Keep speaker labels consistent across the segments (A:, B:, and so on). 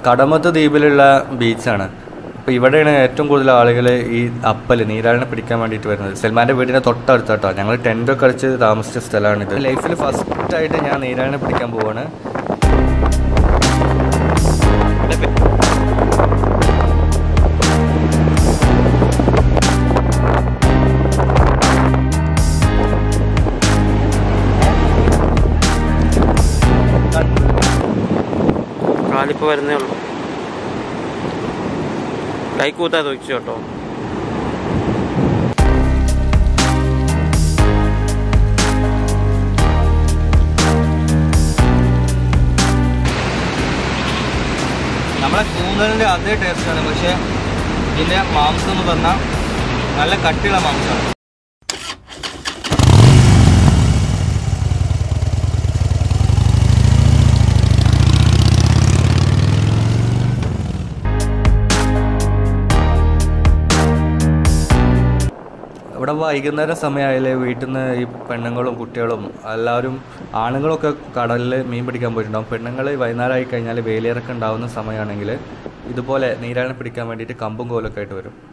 A: കടമത്ത് ദ്വീപിലുള്ള ബീച്ചാണ് അപ്പോൾ ഇവിടെയാണ് ഏറ്റവും കൂടുതൽ ആളുകൾ ഈ അപ്പൽ നീരാളിനെ പിടിക്കാൻ വേണ്ടിയിട്ട് വരുന്നത് സൽമാൻ്റെ വീടിൻ്റെ തൊട്ടടുത്താട്ടോ ഞങ്ങൾ ടെൻറ്റൊക്കെ അടിച്ച് താമസിച്ച സ്ഥലമാണിത് ലൈഫിൽ ഫസ്റ്റ് ആയിട്ട് ഞാൻ നീരാളിനെ പിടിക്കാൻ പോവാണ്
B: കാലിപ്പോൾ വരുന്നേ ഉള്ളൂ കൈ കൂത്താതെ വെച്ചു കേട്ടോ
A: നമ്മളെ കൂന്തലിൻ്റെ അതേ ടേസ്റ്റാണ് പക്ഷേ ഇതിൻ്റെ മാംസം എന്ന് പറഞ്ഞാൽ നല്ല കട്ടിയുള്ള മാംസമാണ് ഇവിടെ വൈകുന്നേരം സമയമായാലേ വീട്ടിൽ നിന്ന് ഈ പെണ്ണുങ്ങളും കുട്ടികളും എല്ലാവരും ആണുങ്ങളൊക്കെ കടലിൽ മീൻ പിടിക്കാൻ പോയിട്ടുണ്ടാവും പെണ്ണുങ്ങൾ വൈകുന്നേരം ആയി കഴിഞ്ഞാൽ വേലിയിറക്കം ഉണ്ടാവുന്ന സമയമാണെങ്കിൽ ഇതുപോലെ നീരാളിനെ പിടിക്കാൻ വേണ്ടിയിട്ട് കമ്പും കോലൊക്കെ ആയിട്ട് വരും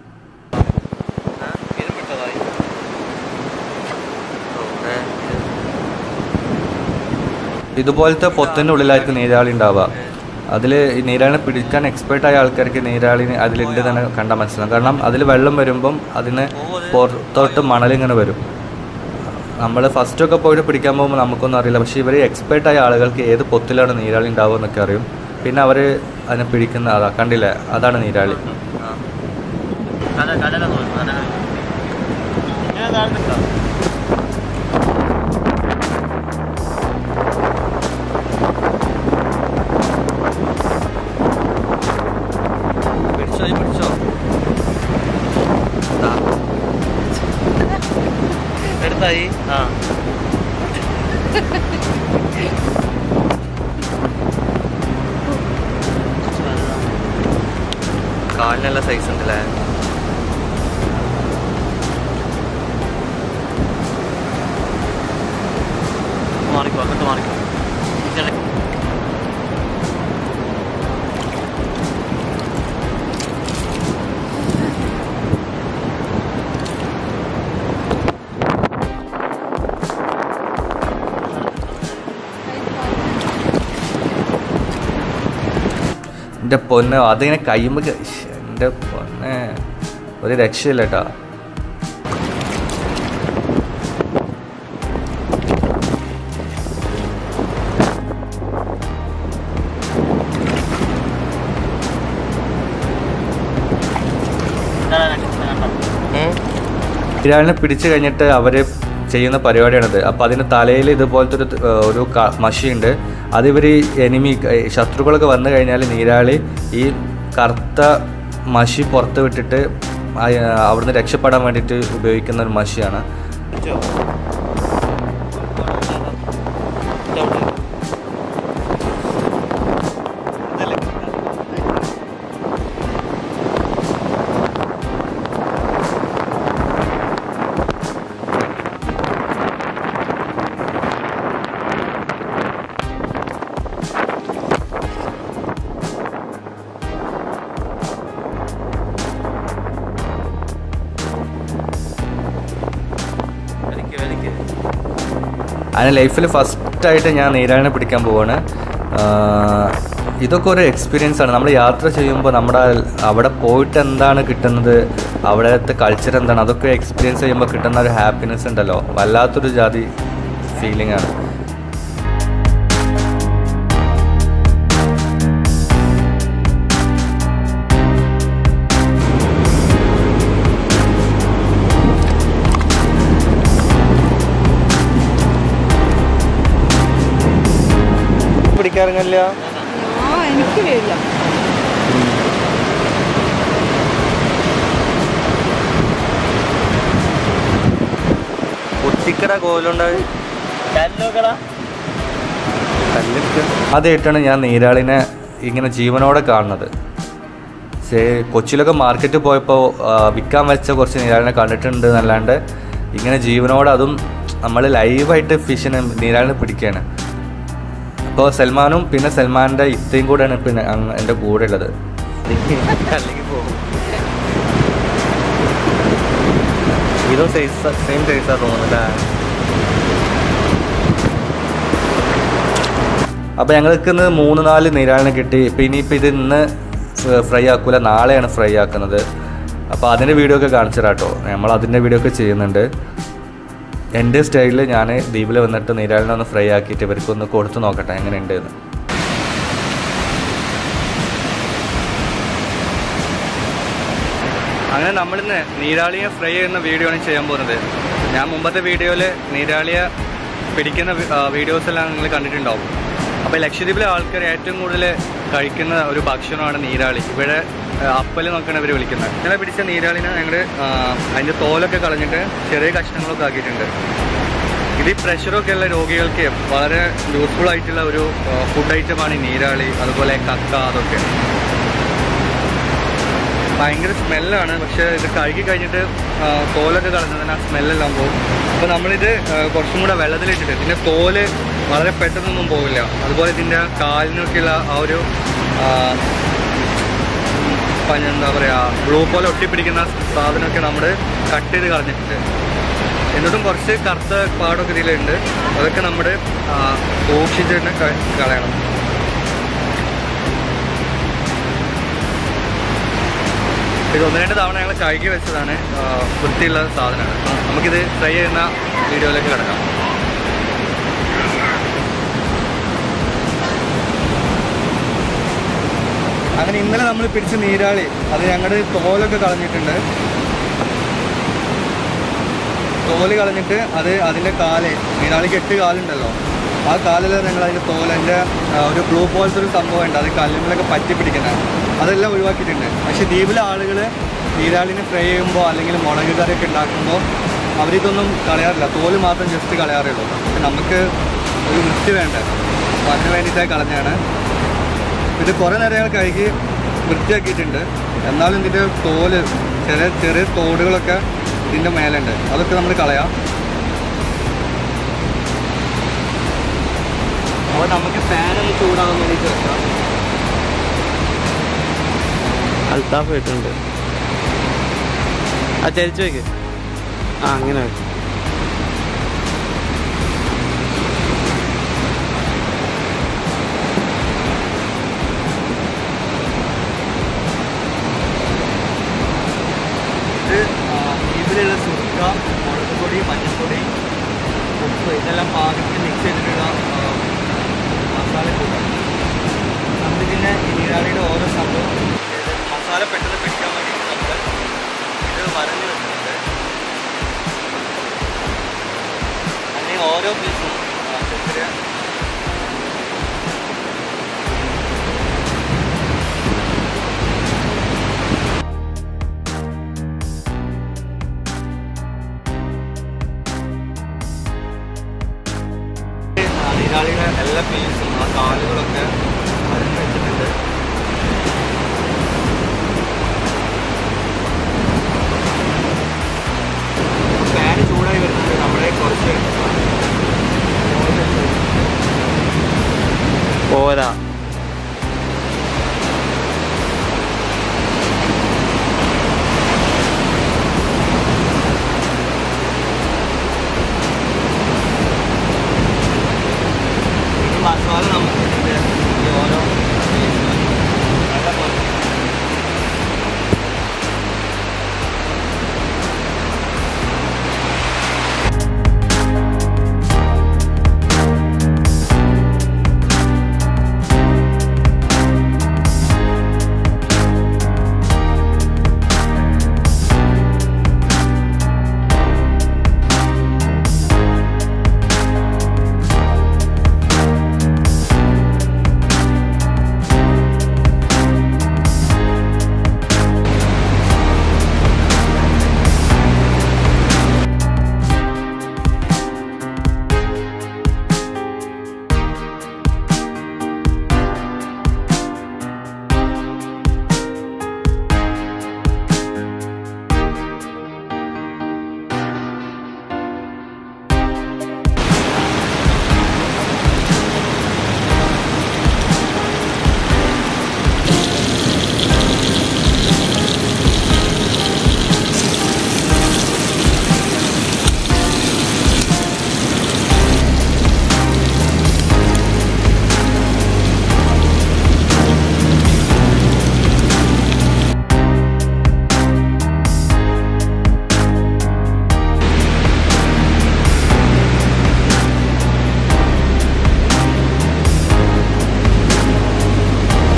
A: ഇതുപോലത്തെ പൊത്തിൻ്റെ ഉള്ളിലായിരിക്കും നീരാളി ഉണ്ടാവുക അതിൽ ഈ നീരാളിനെ പിടിക്കാൻ എക്സ്പേർട്ട് ആയ ആൾക്കാർക്ക് നീരാളിന് അതിലുണ്ട് തന്നെ കണ്ടാൽ മനസ്സിലാവും കാരണം അതിൽ വെള്ളം വരുമ്പം അതിന് പുറത്തോട്ട് മണലിങ്ങനെ വരും നമ്മൾ ഫസ്റ്റൊക്കെ പോയിട്ട് പിടിക്കാൻ പോകുമ്പോൾ നമുക്കൊന്നും അറിയില്ല പക്ഷേ ഇവർ എക്സ്പേർട്ട് ആയ ആളുകൾക്ക് ഏത് പൊത്തിലാണ് നീരാളി ഉണ്ടാവുക എന്നൊക്കെ അറിയും പിന്നെ അവർ അതിനെ പിടിക്കുന്ന അതാ കണ്ടില്ലേ അതാണ് നീരാളി പിടിച്ചോ ഈ പിടിച്ചോ ദാ. എടുത്തായി
B: ആ
A: കാലിനുള്ള സൈസ് ഉണ്ടല്ലേ
B: മാറിക്കോ അങ്ങോട്ട് മാറിക്കോ
A: എൻ്റെ പൊന്ന് അതിങ്ങനെ കയ്യുമ്പോൾ എൻ്റെ പൊന്നെ ഒരു രക്ഷയില്ല കേട്ടോ ഇരാളിനെ പിടിച്ചു കഴിഞ്ഞിട്ട് അവർ ചെയ്യുന്ന പരിപാടിയാണിത് അപ്പോൾ അതിന് തലയിൽ ഇതുപോലത്തെ ഒരു ഏർ, ഒരു ക- മഷിയുണ്ട് അതിവർ എനിമി ഏർ, ശത്രുക്കളൊക്കെ വന്നു കഴിഞ്ഞാൽ നീരാളി ഈ കറുത്ത മഷി പുറത്ത് വിട്ടിട്ട് ആ, ഏർ, അവിടുന്ന് രക്ഷപ്പെടാൻ വേണ്ടിയിട്ട് ഉപയോഗിക്കുന്ന ഒരു മഷിയാണ്
B: വലിക്ക് വലിക്ക്
A: അങ്ങനെ ലൈഫിൽ ഫസ്റ്റായിട്ട് ഞാൻ നീരാളിനെ പിടിക്കാൻ പോവാണ് ആഹ് ഇതൊക്കെ ഒരു എക്സ്പീരിയൻസ് ആണ് നമ്മൾ യാത്ര ചെയ്യുമ്പോൾ നമ്മുടെ അവിടെ പോയിട്ട് എന്താണ് കിട്ടുന്നത് അവിടുത്തെ കൾച്ചർ എന്താണ് അതൊക്കെ എക്സ്പീരിയൻസ് ചെയ്യുമ്പോൾ കിട്ടുന്ന ഒരു ഹാപ്പിനെസ് ഉണ്ടല്ലോ വല്ലാത്തൊരു ജാതി ഫീലിംഗ് ആണ് പിടിക്കാറില്ല
C: ആ എനിക്ക് പേടില്ല
A: കുട്ടിക്കട കോലുണ്ടായി ആദ്യമായിട്ടാണ് ഞാൻ നീരാളിനെ ഇങ്ങനെ ജീവനോടെ കാണുന്നത് പക്ഷേ കൊച്ചിയിലൊക്കെ മാർക്കറ്റിൽ പോയപ്പോൾ വിൽക്കാൻ വെച്ച കുറച്ച് നീരാളിനെ കണ്ടിട്ടുണ്ട് എന്നല്ലാണ്ട് ഇങ്ങനെ ജീവനോടെ അതും നമ്മൾ ലൈവായിട്ട് ഫിഷിനെ നീരാളിനെ പിടിക്കുകയാണ് ഇപ്പോൾ സൽമാനും പിന്നെ സൽമാൻ്റെ ഇത്തയും കൂടെയാണ് ഇപ്പം എൻ്റെ കൂടെ ഉള്ളത്
B: അല്ലെങ്കിൽ പോകും
A: ഇതും സൈസ് സെയിം സൈസാണ് തോന്നുന്നല്ലേ അപ്പോൾ ഞങ്ങൾക്ക് ഇന്ന് മൂന്ന് നാല് നീരാളിനെ കിട്ടി ഇപ്പം ഇനിയിപ്പോൾ ഇത് ഇന്ന് ഫ്രൈ ആക്കൂല നാളെയാണ് ഫ്രൈ ആക്കുന്നത് അപ്പോൾ അതിൻ്റെ വീഡിയോ ഒക്കെ കാണിച്ചു തരാം കേട്ടോ നമ്മൾ അതിൻ്റെ വീഡിയോ ഒക്കെ ചെയ്യുന്നുണ്ട് എൻ്റെ സ്റ്റൈലിൽ ഞാൻ ദ്വീപിൽ വന്നിട്ട് നീരാളിനെ ഒന്ന് ഫ്രൈ ആക്കിയിട്ട് ഇവർക്കൊന്ന് കൊടുത്ത് നോക്കട്ടെ എങ്ങനെയുണ്ട് എന്ന് അങ്ങനെ നമ്മളിന്ന് നീരാളിയെ ഫ്രൈ ചെയ്യുന്ന വീഡിയോ ആണ് ചെയ്യാൻ പോകുന്നത് ഞാൻ മുമ്പത്തെ വീഡിയോയിൽ നീരാളിയെ പിടിക്കുന്ന വീഡിയോസ് എല്ലാം നിങ്ങൾ കണ്ടിട്ടുണ്ടാവും അപ്പോൾ ലക്ഷദ്വീപിലെ ആൾക്കാർ ഏറ്റവും കൂടുതൽ കഴിക്കുന്ന ഒരു ഭക്ഷണമാണ് നീരാളി ഇവിടെ അപ്പൽ നോക്കാണ് ഇവർ വിളിക്കുന്നത് ഇങ്ങനെ പിടിച്ച നീരാളിനെ ഞങ്ങൾ അതിൻ്റെ തോലൊക്കെ കളഞ്ഞിട്ട് ചെറിയ കഷ്ണങ്ങളൊക്കെ ആക്കിയിട്ടുണ്ട് ഇത് ഈ പ്രഷറൊക്കെ ഉള്ള രോഗികൾക്ക് വളരെ യൂസ്ഫുൾ ആയിട്ടുള്ള ഒരു ഫുഡ് ഐറ്റമാണ് ഈ നീരാളി അതുപോലെ കക്ക അതൊക്കെ ഭയങ്കര സ്മെല്ലാണ് പക്ഷേ ഇത് കഴുകി കഴിഞ്ഞിട്ട് ആ, തോലൊക്കെ കളഞ്ഞതിന് ആ സ്മെല്ലെല്ലാം പോകും അപ്പോൾ നമ്മളിത് ആ, കുറച്ചും കൂടെ വെള്ളത്തിലിട്ടിട്ട് ഇതിൻ്റെ തോല് വളരെ പെട്ടെന്നൊന്നും പോകില്ല അതുപോലെ ഇതിൻ്റെ കാലിനൊക്കെയുള്ള ആ ഒരു ആ, ഉം, പഞ്ഞ- എന്താ പറയുക ബ്ലൂ പോലെ ഒട്ടിപ്പിടിക്കുന്ന സാധനമൊക്കെ നമ്മൾ കട്ട് ചെയ്ത് കളഞ്ഞിട്ടുണ്ട് എന്നിട്ടും കുറച്ച് കറുത്ത പാടൊക്കെ ഇതിലുണ്ട് അതൊക്കെ നമ്മൾ സൂക്ഷിച്ച് തന്നെ ക- കളയണം ഇത് ഒന്ന് രണ്ട് തവണ ഞങ്ങൾ കഴുകി വെച്ചതാണ് ആ, വൃത്തിയുള്ള സാധനമാണ് ആ, നമുക്കിത് ഫ്രൈ ചെയ്യുന്ന വീഡിയോയിലേക്ക് കിടക്കാം അങ്ങനെ ഇന്നലെ നമ്മൾ പിടിച്ച നീരാളി അത് ഞങ്ങളുടെ തോലൊക്കെ കളഞ്ഞിട്ടുണ്ട് തോല് കളഞ്ഞിട്ട് അത് അതിൻ്റെ കാല് നീരാളിക്ക് എട്ട് കാലുണ്ടല്ലോ ആ കാലെല്ലാം ഞങ്ങൾ അതിൻ്റെ തോലൻ്റെ ഒരു ബ്ലൂ പോലത്തെ ഒരു സംഭവം ഉണ്ട് അത് കല്ലുകളൊക്കെ പറ്റി പിടിക്കുന്നത് അതെല്ലാം ഒഴിവാക്കിയിട്ടുണ്ട് പക്ഷേ ദ്വീപിലെ ആളുകൾ നീരാളിനെ ഫ്രൈ ചെയ്യുമ്പോൾ അല്ലെങ്കിൽ മുളക് കറിയൊക്കെ ഉണ്ടാക്കുമ്പോൾ അവരിതൊന്നും കളയാറില്ല തോല് മാത്രം ജസ്റ്റ് കളയാറുള്ളൂ പക്ഷെ നമുക്ക് ഒരു വൃത്തി വേണ്ട അപ്പോൾ അതിന് വേണ്ടിയിട്ടാണ് കളഞ്ഞാണ് ഇത് കുറേ നേരം ഞങ്ങൾ കഴുകി വൃത്തിയാക്കിയിട്ടുണ്ട് എന്നാലും ഇതിൻ്റെ തോല് ചെറിയ ചെറിയ തോടുകളൊക്കെ ഇതിൻ്റെ മേലുണ്ട് അതൊക്കെ നമ്മൾ കളയാം അപ്പോൾ നമുക്ക് ഫാനൊന്ന് ചൂടാകാൻ വേണ്ടിയിട്ട് വെക്കാം
B: അൽത്താഫ് ഇട്ടുണ്ട് ആ ചരിച്ചു വെക്ക് ആ അങ്ങനെ വെക്ക്
A: ഇത് ആ, ഇതിലുള്ള സുർക്ക മുളക് പൊടി മഞ്ഞൾപ്പൊടി ഉപ്പ് ഇതെല്ലാം പാകത്തിന് മിക്സ് ചെയ്തിട്ടുള്ള ആ, മസാല കൂട്ടാണ് നമുക്കിതിൻ്റെ നീരാളിയുടെ ഓരോ സംഭവം ഇത് മസാല പെട്ടെന്ന് പിടിക്കാൻ വേണ്ടിയിട്ട് നമ്മൾ ഇത് വരഞ്ഞ് വെക്കുന്നുണ്ട് അങ്ങനെ ഓരോ പീസും ചെറിയ നീരാളിയുടെ എല്ലാ പീസും ആ കാലുകളൊക്കെ വരഞ്ഞ് വെച്ചിട്ടുണ്ട് ഫാൻ ചൂടായി വരുന്നുണ്ട് നമ്മുടെ കുറച്ച്
B: പോരാ
A: ഈ മസാല നമുക്ക് ഇതിൻ്റെ ഈ ഓരോ പീസിലും നല്ല പോലെ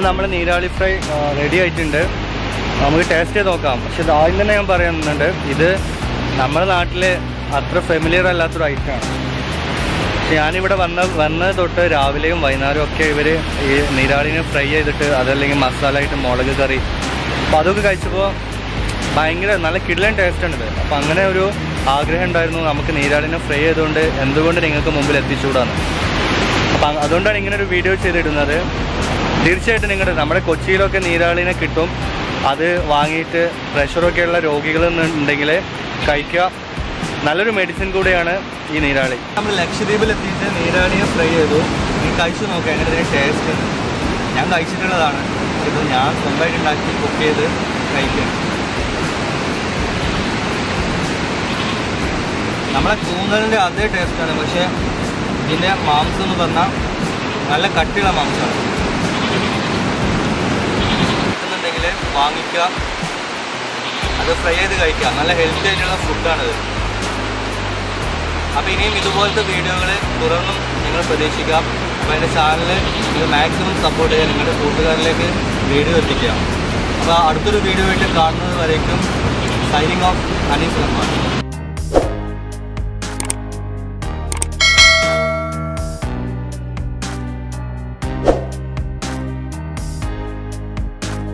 A: നമ്മൾ നീരാളി ഫ്രൈ റെഡി ആയിട്ടുണ്ട് നമുക്ക് ടേസ്റ്റ് ചെയ്ത് നോക്കാം പക്ഷെ ഇത് ആദ്യം തന്നെ ഞാൻ പറയുന്നുണ്ട് ഇത് നമ്മുടെ നാട്ടിൽ അത്ര ഫെമിലിയർ അല്ലാത്തൊരു ഐറ്റമാണ് പക്ഷെ ഞാനിവിടെ വന്ന വന്നത് തൊട്ട് രാവിലെയും വൈകുന്നേരവും ഒക്കെ ഇവർ ഈ നീരാളിനെ ഫ്രൈ ചെയ്തിട്ട് അതല്ലെങ്കിൽ മസാല ആയിട്ട് മുളക് കറി അപ്പോൾ അതൊക്കെ കഴിച്ചപ്പോൾ ഭയങ്കര നല്ല കിഡ്ലൻ ടേസ്റ്റ് ഉണ്ട് അപ്പോൾ അങ്ങനെ ഒരു ആഗ്രഹം ഉണ്ടായിരുന്നു നമുക്ക് നീരാളിനെ ഫ്രൈ ചെയ്തുകൊണ്ട് എന്തുകൊണ്ട് നിങ്ങൾക്ക് മുമ്പിൽ എത്തിച്ചുകൂടാന്ന് അപ്പം അ- അതുകൊണ്ടാണ് ഇങ്ങനെ ഒരു വീഡിയോ ചെയ്തിടുന്നത് തീർച്ചയായിട്ടും നിങ്ങളുടെ നമ്മുടെ കൊച്ചിയിലൊക്കെ നീരാളിനെ കിട്ടും അത് വാങ്ങിയിട്ട് പ്രഷറൊക്കെ ഉള്ള രോഗികൾ ഉണ്ടെങ്കിൽ കഴിക്കുക നല്ലൊരു മെഡിസിൻ കൂടിയാണ് ഈ നീരാളി നമ്മൾ ലക്ഷദ്വീപിൽ എത്തിയിട്ട് നീരാളിയെ ഫ്രൈ ചെയ്തു നീ കഴിച്ചു നോക്കുക എങ്ങനെ ഇതിന് ടേസ്റ്റ് ഉണ്ട് ഞാൻ കഴിച്ചിട്ടുള്ളതാണ് ഇത് ഞാൻ സ്വന്തമായിട്ട് ഉണ്ടാക്കി കുക്ക് ചെയ്ത് കഴിക്കുക നമ്മളെ കൂന്തലിൻ്റെ അതേ ടേസ്റ്റാണ് പക്ഷേ ഇതിൻ്റെ മാംസം എന്ന് പറഞ്ഞാൽ നല്ല കട്ടിയുള്ള മാംസമാണ് കിട്ടുന്നുണ്ടെങ്കിൽ വാങ്ങിക്കുക അത് ഫ്രൈ ചെയ്ത് കഴിക്കുക നല്ല ഹെൽത്തി ആയിട്ടുള്ള ഫുഡാണിത് അപ്പോൾ ഇനിയും ഇതുപോലത്തെ വീഡിയോകൾ തുടർന്നും നിങ്ങൾ പ്രതീക്ഷിക്കാം അപ്പോൾ എൻ്റെ ചാനൽ നിങ്ങൾ മാക്സിമം സപ്പോർട്ട് ചെയ്യുക നിങ്ങളുടെ കൂട്ടുകാരിലേക്ക് വീഡിയോ എത്തിക്കുക അപ്പോൾ അടുത്തൊരു വീഡിയോ ആയിട്ട് കാണുന്നത് വരേക്കും സൈനിങ് ഓഫ് അനീസ് റഹ്മാൻ